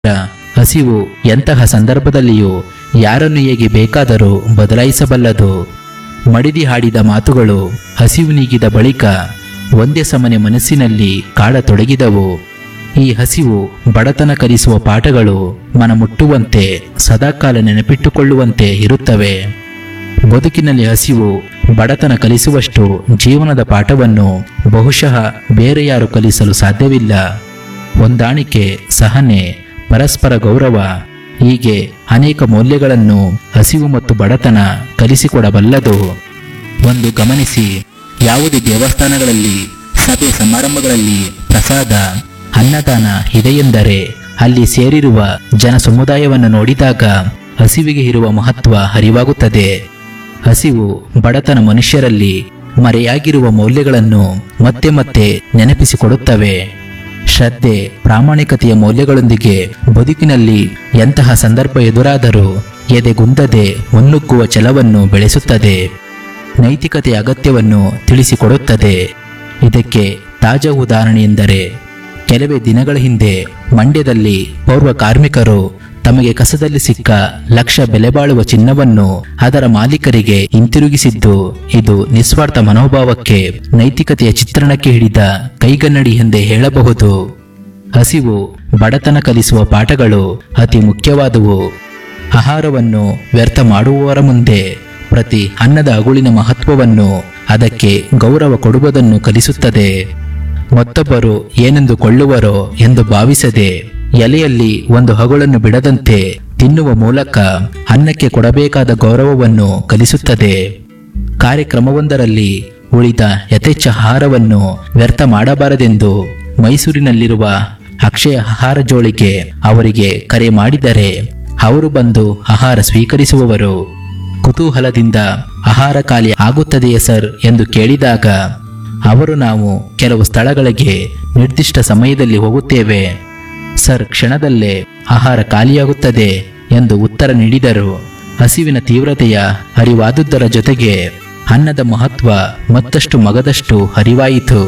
ಹಸಿವು ಎಂತಹ ಸಂದರ್ಭದಲ್ಲಿಯೂ ಯಾರನ್ನು ಹೇಗೆ ಬೇಕಾದರೂ ಬದಲಾಯಿಸಬಲ್ಲದು ಮಡಿದಿ ಹಾಡಿದ ಮಾತುಗಳು ಹಸಿವು ನೀಗಿದ ಬಳಿಕ ಒಂದೇ ಸಮನೆ ಮನಸ್ಸಿನಲ್ಲಿ ಕಾಡತೊಡಗಿದವು ಈ ಹಸಿವು ಬಡತನ ಕಲಿಸುವ ಪಾಠಗಳು ಮನ ಮುಟ್ಟುವಂತೆ ಸದಾಕಾಲ ನೆನಪಿಟ್ಟುಕೊಳ್ಳುವಂತೆ ಇರುತ್ತವೆ ಬದುಕಿನಲ್ಲಿ ಹಸಿವು ಬಡತನ ಕಲಿಸುವಷ್ಟು ಜೀವನದ ಪಾಠವನ್ನು ಬಹುಶಃ ಬೇರೆ ಯಾರು ಕಲಿಸಲು ಸಾಧ್ಯವಿಲ್ಲ ಹೊಂದಾಣಿಕೆ ಸಹನೆ ಪರಸ್ಪರ ಗೌರವ ಹೀಗೆ ಅನೇಕ ಮೌಲ್ಯಗಳನ್ನು ಹಸಿವು ಮತ್ತು ಬಡತನ ಕಲಿಸಿಕೊಡಬಲ್ಲದು ಒಂದು ಗಮನಿಸಿ ಯಾವುದೇ ದೇವಸ್ಥಾನಗಳಲ್ಲಿ ಸಭೆ ಸಮಾರಂಭಗಳಲ್ಲಿ ಪ್ರಸಾದ ಅನ್ನದಾನ ಇದೆಯೆಂದರೆ ಅಲ್ಲಿ ಸೇರಿರುವ ಜನ ಸಮುದಾಯವನ್ನು ನೋಡಿದಾಗ ಹಸಿವಿಗೆ ಇರುವ ಮಹತ್ವ ಅರಿವಾಗುತ್ತದೆ ಹಸಿವು ಬಡತನ ಮನುಷ್ಯರಲ್ಲಿ ಮರೆಯಾಗಿರುವ ಮೌಲ್ಯಗಳನ್ನು ಮತ್ತೆ ಮತ್ತೆ ನೆನಪಿಸಿಕೊಡುತ್ತವೆ ಶ್ರದ್ಧೆ ಪ್ರಾಮಾಣಿಕತೆಯ ಮೌಲ್ಯಗಳೊಂದಿಗೆ ಬದುಕಿನಲ್ಲಿ ಎಂತಹ ಸಂದರ್ಭ ಎದುರಾದರೂ ಎದೆಗುಂದದೆ ಮುನ್ನುಗ್ಗುವ ಛಲವನ್ನು ಬೆಳೆಸುತ್ತದೆ ನೈತಿಕತೆಯ ಅಗತ್ಯವನ್ನು ತಿಳಿಸಿಕೊಡುತ್ತದೆ ಇದಕ್ಕೆ ತಾಜಾ ಉದಾಹರಣೆ ಎಂದರೆ ಕೆಲವೇ ದಿನಗಳ ಹಿಂದೆ ಮಂಡ್ಯದಲ್ಲಿ ಪೌರ್ವ ಕಾರ್ಮಿಕರು ತಮಗೆ ಕಸದಲ್ಲಿ ಸಿಕ್ಕ ಲಕ್ಷ ಬೆಲೆ ಬಾಳುವ ಚಿನ್ನವನ್ನು ಅದರ ಮಾಲೀಕರಿಗೆ ಹಿಂತಿರುಗಿಸಿದ್ದು ಇದು ನಿಸ್ವಾರ್ಥ ಮನೋಭಾವಕ್ಕೆ ನೈತಿಕತೆಯ ಚಿತ್ರಣಕ್ಕೆ ಹಿಡಿದ ಕೈಗನ್ನಡಿ ಎಂದೇ ಹೇಳಬಹುದು ಹಸಿವು ಬಡತನ ಕಲಿಸುವ ಪಾಠಗಳು ಅತಿ ಮುಖ್ಯವಾದುವು ಆಹಾರವನ್ನು ವ್ಯರ್ಥ ಮಾಡುವವರ ಮುಂದೆ ಪ್ರತಿ ಅನ್ನದ ಅಗುಳಿನ ಮಹತ್ವವನ್ನು ಅದಕ್ಕೆ ಗೌರವ ಕೊಡುವುದನ್ನು ಕಲಿಸುತ್ತದೆ ಮತ್ತೊಬ್ಬರು ಏನೆಂದು ಕೊಳ್ಳುವರೋ ಎಂದು ಭಾವಿಸದೆ ಎಲೆಯಲ್ಲಿ ಒಂದು ಹಗುಳನ್ನು ಬಿಡದಂತೆ ತಿನ್ನುವ ಮೂಲಕ ಅನ್ನಕ್ಕೆ ಕೊಡಬೇಕಾದ ಗೌರವವನ್ನು ಕಲಿಸುತ್ತದೆ ಕಾರ್ಯಕ್ರಮವೊಂದರಲ್ಲಿ ಉಳಿದ ಯಥೇಚ್ಛ ಆಹಾರವನ್ನು ವ್ಯರ್ಥ ಮಾಡಬಾರದೆಂದು ಮೈಸೂರಿನಲ್ಲಿರುವ ಅಕ್ಷಯ ಆಹಾರ ಜೋಳಿಗೆ ಅವರಿಗೆ ಕರೆ ಮಾಡಿದರೆ ಅವರು ಬಂದು ಆಹಾರ ಸ್ವೀಕರಿಸುವವರು ಕುತೂಹಲದಿಂದ ಆಹಾರ ಖಾಲಿ ಆಗುತ್ತದೆಯೇ ಸರ್ ಎಂದು ಕೇಳಿದಾಗ ಅವರು ನಾವು ಕೆಲವು ಸ್ಥಳಗಳಿಗೆ ನಿರ್ದಿಷ್ಟ ಸಮಯದಲ್ಲಿ ಹೋಗುತ್ತೇವೆ ಸರ್ ಕ್ಷಣದಲ್ಲೇ ಆಹಾರ ಖಾಲಿಯಾಗುತ್ತದೆ ಎಂದು ಉತ್ತರ ನೀಡಿದರು ಹಸಿವಿನ ತೀವ್ರತೆಯ ಅರಿವಾದುದರ ಜೊತೆಗೆ ಅನ್ನದ ಮಹತ್ವ ಮತ್ತಷ್ಟು ಮಗದಷ್ಟು ಅರಿವಾಯಿತು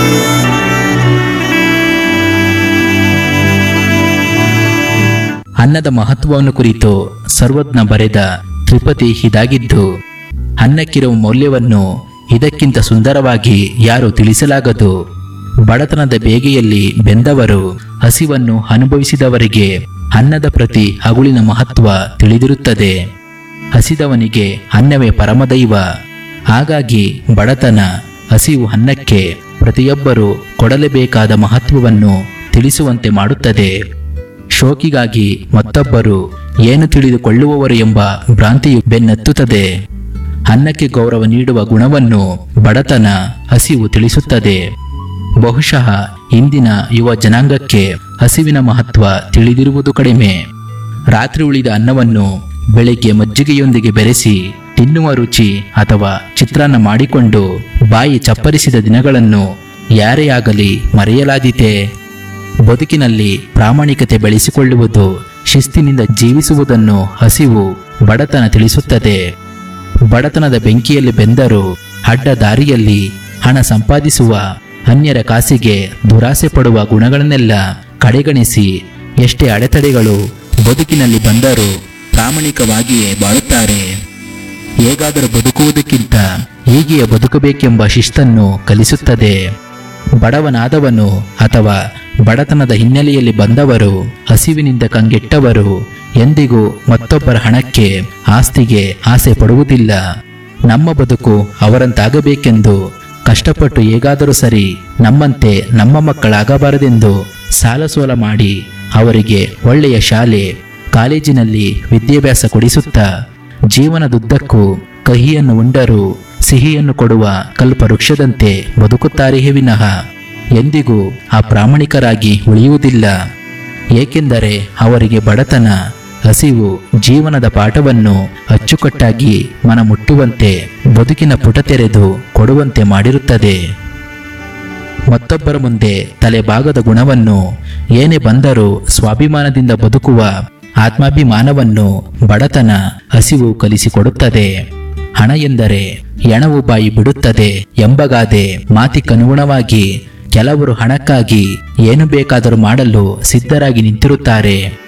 ಅನ್ನದ ಮಹತ್ವವನ್ನು ಕುರಿತು ಸರ್ವಜ್ಞ ಬರೆದ ತ್ರಿಪದಿ ಇದಾಗಿದ್ದು ಅನ್ನಕ್ಕಿರುವ ಮೌಲ್ಯವನ್ನು ಇದಕ್ಕಿಂತ ಸುಂದರವಾಗಿ ಯಾರು ತಿಳಿಸಲಾಗದು ಬಡತನದ ಬೇಗೆಯಲ್ಲಿ ಬೆಂದವರು ಹಸಿವನ್ನು ಅನುಭವಿಸಿದವರಿಗೆ ಅನ್ನದ ಪ್ರತಿ ಅಗುಳಿನ ಮಹತ್ವ ತಿಳಿದಿರುತ್ತದೆ ಹಸಿದವನಿಗೆ ಅನ್ನವೇ ಪರಮದೈವ ಹಾಗಾಗಿ ಬಡತನ ಹಸಿವು ಅನ್ನಕ್ಕೆ ಪ್ರತಿಯೊಬ್ಬರೂ ಕೊಡಲೇಬೇಕಾದ ಮಹತ್ವವನ್ನು ತಿಳಿಸುವಂತೆ ಮಾಡುತ್ತದೆ ಶೋಕಿಗಾಗಿ ಮತ್ತೊಬ್ಬರು ಏನು ತಿಳಿದುಕೊಳ್ಳುವವರು ಎಂಬ ಭ್ರಾಂತಿಯು ಬೆನ್ನತ್ತುತ್ತದೆ ಅನ್ನಕ್ಕೆ ಗೌರವ ನೀಡುವ ಗುಣವನ್ನು ಬಡತನ ಹಸಿವು ತಿಳಿಸುತ್ತದೆ ಬಹುಶಃ ಇಂದಿನ ಯುವ ಜನಾಂಗಕ್ಕೆ ಹಸಿವಿನ ಮಹತ್ವ ತಿಳಿದಿರುವುದು ಕಡಿಮೆ ರಾತ್ರಿ ಉಳಿದ ಅನ್ನವನ್ನು ಬೆಳಿಗ್ಗೆ ಮಜ್ಜಿಗೆಯೊಂದಿಗೆ ಬೆರೆಸಿ ತಿನ್ನುವ ರುಚಿ ಅಥವಾ ಚಿತ್ರಾನ್ನ ಮಾಡಿಕೊಂಡು ಬಾಯಿ ಚಪ್ಪರಿಸಿದ ದಿನಗಳನ್ನು ಯಾರೇ ಆಗಲಿ ಮರೆಯಲಾದೀತೆ ಬದುಕಿನಲ್ಲಿ ಪ್ರಾಮಾಣಿಕತೆ ಬೆಳೆಸಿಕೊಳ್ಳುವುದು ಶಿಸ್ತಿನಿಂದ ಜೀವಿಸುವುದನ್ನು ಹಸಿವು ಬಡತನ ತಿಳಿಸುತ್ತದೆ ಬಡತನದ ಬೆಂಕಿಯಲ್ಲಿ ಬೆಂದರೂ ಅಡ್ಡ ದಾರಿಯಲ್ಲಿ ಹಣ ಸಂಪಾದಿಸುವ ಅನ್ಯರ ಕಾಸಿಗೆ ದುರಾಸೆ ಪಡುವ ಗುಣಗಳನ್ನೆಲ್ಲ ಕಡೆಗಣಿಸಿ ಎಷ್ಟೇ ಅಡೆತಡೆಗಳು ಬದುಕಿನಲ್ಲಿ ಬಂದರೂ ಪ್ರಾಮಾಣಿಕವಾಗಿಯೇ ಬಾಳುತ್ತಾರೆ ಹೇಗಾದರೂ ಬದುಕುವುದಕ್ಕಿಂತ ಹೀಗೆಯೇ ಬದುಕಬೇಕೆಂಬ ಶಿಸ್ತನ್ನು ಕಲಿಸುತ್ತದೆ ಬಡವನಾದವನು ಅಥವಾ ಬಡತನದ ಹಿನ್ನೆಲೆಯಲ್ಲಿ ಬಂದವರು ಹಸಿವಿನಿಂದ ಕಂಗೆಟ್ಟವರು ಎಂದಿಗೂ ಮತ್ತೊಬ್ಬರ ಹಣಕ್ಕೆ ಆಸ್ತಿಗೆ ಆಸೆ ಪಡುವುದಿಲ್ಲ ನಮ್ಮ ಬದುಕು ಅವರಂತಾಗಬೇಕೆಂದು ಕಷ್ಟಪಟ್ಟು ಹೇಗಾದರೂ ಸರಿ ನಮ್ಮಂತೆ ನಮ್ಮ ಮಕ್ಕಳಾಗಬಾರದೆಂದು ಸಾಲ ಸೋಲ ಮಾಡಿ ಅವರಿಗೆ ಒಳ್ಳೆಯ ಶಾಲೆ ಕಾಲೇಜಿನಲ್ಲಿ ವಿದ್ಯಾಭ್ಯಾಸ ಕೊಡಿಸುತ್ತಾ ಜೀವನದುದ್ದಕ್ಕೂ ಕಹಿಯನ್ನು ಉಂಡರೂ ಸಿಹಿಯನ್ನು ಕೊಡುವ ಕಲ್ಪವೃಕ್ಷದಂತೆ ಬದುಕುತ್ತಾರೆಯೇ ವಿನಃ ಎಂದಿಗೂ ಆ ಪ್ರಾಮಾಣಿಕರಾಗಿ ಉಳಿಯುವುದಿಲ್ಲ ಏಕೆಂದರೆ ಅವರಿಗೆ ಬಡತನ ಹಸಿವು ಜೀವನದ ಪಾಠವನ್ನು ಅಚ್ಚುಕಟ್ಟಾಗಿ ಮನ ಮುಟ್ಟುವಂತೆ ಬದುಕಿನ ಪುಟ ತೆರೆದು ಕೊಡುವಂತೆ ಮಾಡಿರುತ್ತದೆ ಮತ್ತೊಬ್ಬರ ಮುಂದೆ ತಲೆಭಾಗದ ಗುಣವನ್ನು ಏನೇ ಬಂದರೂ ಸ್ವಾಭಿಮಾನದಿಂದ ಬದುಕುವ ಆತ್ಮಾಭಿಮಾನವನ್ನು ಬಡತನ ಹಸಿವು ಕಲಿಸಿಕೊಡುತ್ತದೆ ಹಣ ಎಂದರೆ ಎಣವು ಬಾಯಿ ಬಿಡುತ್ತದೆ ಎಂಬಗಾದೆ ಮಾತಿಗನುಗುಣವಾಗಿ ಕೆಲವರು ಹಣಕ್ಕಾಗಿ ಏನು ಬೇಕಾದರೂ ಮಾಡಲು ಸಿದ್ಧರಾಗಿ ನಿಂತಿರುತ್ತಾರೆ